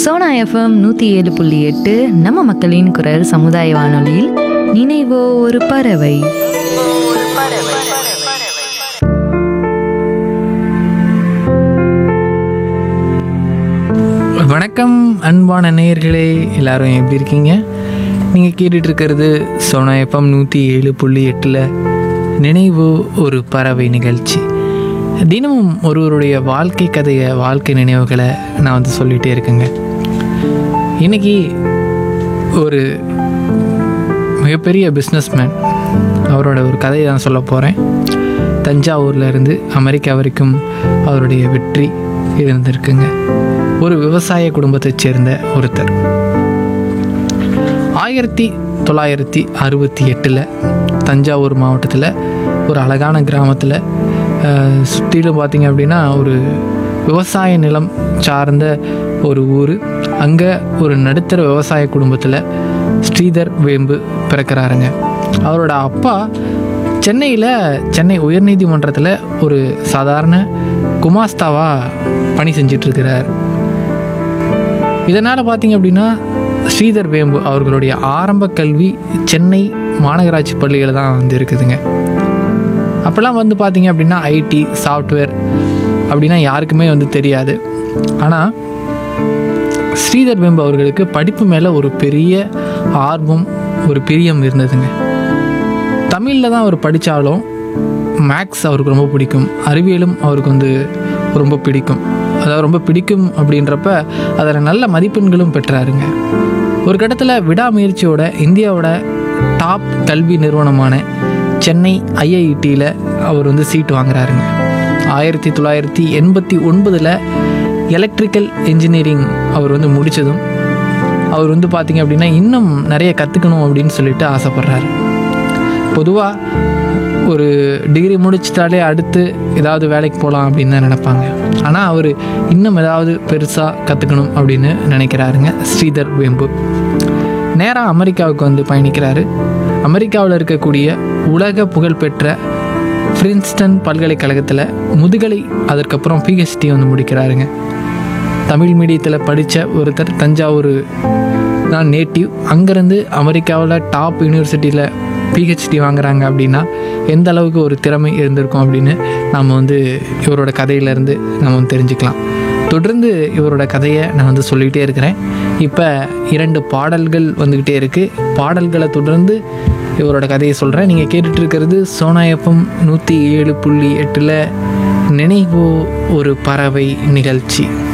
Sona FM நூற்றி ஏழு புள்ளி எட்டு நம்ம மக்களின் குரல் சமுதாய வானொலியில் நினைவோ ஒரு பறவை வணக்கம் அன்பான நேயர்களே எல்லாரும் எப்படி இருக்கீங்க நீங்கள் கேட்டுட்டு இருக்கிறது சோனா எஃப்எம் நூற்றி ஏழு புள்ளி எட்டில் நினைவு ஒரு பறவை நிகழ்ச்சி தினமும் ஒருவருடைய வாழ்க்கை கதையை வாழ்க்கை நினைவுகளை நான் வந்து சொல்லிகிட்டே இருக்கேங்க இன்னைக்கு ஒரு மிகப்பெரிய பிஸ்னஸ்மேன் அவரோட ஒரு கதையை தான் சொல்ல போகிறேன் தஞ்சாவூர்ல இருந்து அமெரிக்கா வரைக்கும் அவருடைய வெற்றி இருந்திருக்குங்க ஒரு விவசாய குடும்பத்தைச் சேர்ந்த ஒருத்தர் ஆயிரத்தி தொள்ளாயிரத்தி அறுபத்தி எட்டில் தஞ்சாவூர் மாவட்டத்தில் ஒரு அழகான கிராமத்தில் சுற்றிலும் பார்த்தீங்க அப்படின்னா ஒரு விவசாய நிலம் சார்ந்த ஒரு ஊர் அங்கே ஒரு நடுத்தர விவசாய குடும்பத்தில் ஸ்ரீதர் வேம்பு பிறக்கிறாருங்க அவரோட அப்பா சென்னையில் சென்னை உயர்நீதிமன்றத்தில் ஒரு சாதாரண குமாஸ்தாவாக பணி செஞ்சிட்ருக்கிறார் இதனால் பார்த்தீங்க அப்படின்னா ஸ்ரீதர் வேம்பு அவர்களுடைய ஆரம்ப கல்வி சென்னை மாநகராட்சி பள்ளியில் தான் வந்து இருக்குதுங்க அப்போல்லாம் வந்து பார்த்தீங்க அப்படின்னா ஐடி சாஃப்ட்வேர் அப்படின்னா யாருக்குமே வந்து தெரியாது ஆனால் ஸ்ரீதர் வேம்பு அவர்களுக்கு படிப்பு மேலே ஒரு பெரிய ஆர்வம் ஒரு பிரியம் இருந்ததுங்க தமிழில் தான் அவர் படித்தாலும் மேக்ஸ் அவருக்கு ரொம்ப பிடிக்கும் அறிவியலும் அவருக்கு வந்து ரொம்ப பிடிக்கும் அதாவது ரொம்ப பிடிக்கும் அப்படின்றப்ப அதில் நல்ல மதிப்பெண்களும் பெற்றாருங்க ஒரு கட்டத்தில் விடாமுயற்சியோட இந்தியாவோட டாப் கல்வி நிறுவனமான சென்னை ஐஐடியில் அவர் வந்து சீட் வாங்குறாருங்க ஆயிரத்தி தொள்ளாயிரத்தி எண்பத்தி ஒன்பதில் எலக்ட்ரிக்கல் இன்ஜினியரிங் அவர் வந்து முடித்ததும் அவர் வந்து பார்த்திங்க அப்படின்னா இன்னும் நிறைய கற்றுக்கணும் அப்படின்னு சொல்லிட்டு ஆசைப்பட்றாரு பொதுவாக ஒரு டிகிரி முடிச்சிட்டாலே அடுத்து ஏதாவது வேலைக்கு போகலாம் அப்படின்னு தான் நினைப்பாங்க ஆனால் அவர் இன்னும் ஏதாவது பெருசாக கற்றுக்கணும் அப்படின்னு நினைக்கிறாருங்க ஸ்ரீதர் வேம்பு நேராக அமெரிக்காவுக்கு வந்து பயணிக்கிறாரு அமெரிக்காவில் இருக்கக்கூடிய உலக புகழ்பெற்ற பிரின்ஸ்டன் பல்கலைக்கழகத்தில் முதுகலை அதற்கப்புறம் பிஹெச்டி வந்து முடிக்கிறாருங்க தமிழ் மீடியத்தில் படித்த ஒருத்தர் தஞ்சாவூர் தான் நேட்டிவ் அங்கேருந்து அமெரிக்காவில் டாப் யூனிவர்சிட்டியில் பிஹெச்டி வாங்குறாங்க அப்படின்னா எந்த அளவுக்கு ஒரு திறமை இருந்திருக்கும் அப்படின்னு நம்ம வந்து இவரோட கதையிலேருந்து நம்ம வந்து தெரிஞ்சுக்கலாம் தொடர்ந்து இவரோட கதையை நான் வந்து சொல்லிகிட்டே இருக்கிறேன் இப்போ இரண்டு பாடல்கள் வந்துக்கிட்டே இருக்குது பாடல்களை தொடர்ந்து இவரோட கதையை சொல்கிறேன் நீங்கள் கேட்டுட்டு இருக்கிறது சோனாயப்பம் நூற்றி ஏழு புள்ளி எட்டில் நினைவோ ஒரு பறவை நிகழ்ச்சி